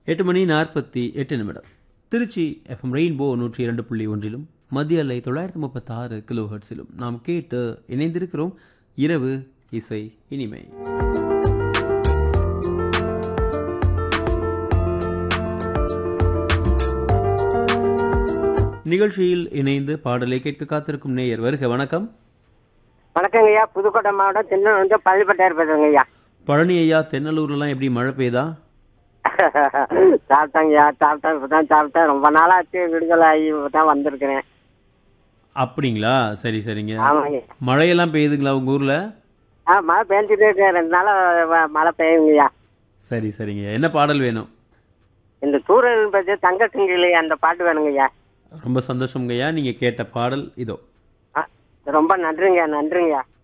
எட்டு மணி நாற்பத்தி எட்டு நிமிடம் திருச்சி எஃப்எம் ரெயின்போ நூற்றி இரண்டு புள்ளி ஒன்றிலும் மத்திய அலை தொள்ளாயிரத்தி முப்பத்தாறு கிலோ ஹெர்ட்ஸிலும் நாம் கேட்டு இணைந்திருக்கிறோம் இரவு இசை இனிமை நிகழ்ச்சியில் இணைந்து பாடலை கேட்க காத்திருக்கும் நேயர் வருக வணக்கம் வணக்கங்க ஐயா புதுக்கோட்டை மாவட்டம் திண்ணன் வந்து பள்ளிப்பட்டையார் பேசுறேங்க ஐயா பழனி ஐயா தென்னலூர்லாம் எப்படி மழை பெய்யுதா சாப்பிட்டாங்க ஐயா சாப்பிட்டேன் இப்பதான் சாப்பிட்டேன் ரொம்ப நாளாச்சு விடுதலை ஆகி இப்பதான் வந்திருக்கிறேன் அப்படிங்களா சரி சரிங்க ஆமாங்க மழையெல்லாம் பெய்யுதுங்களா உங்க ஊர்ல ஆ மழை பெஞ்சிட்டே இருக்கு ரெண்டு நாளா வ- மழை பெய்யுங்க ஐயா சரி சரிங்க என்ன பாடல் வேணும் இந்த தூரல் பற்றி தங்க சிங்கிலி அந்த பாட்டு வேணுங்க ஐயா ரொம்ப சந்தோஷம்ங்கய்யா நீங்க கேட்ட பாடல் இதோ ஆ, ரொம்ப நன்றிங்க நன்றிங்க ஐயா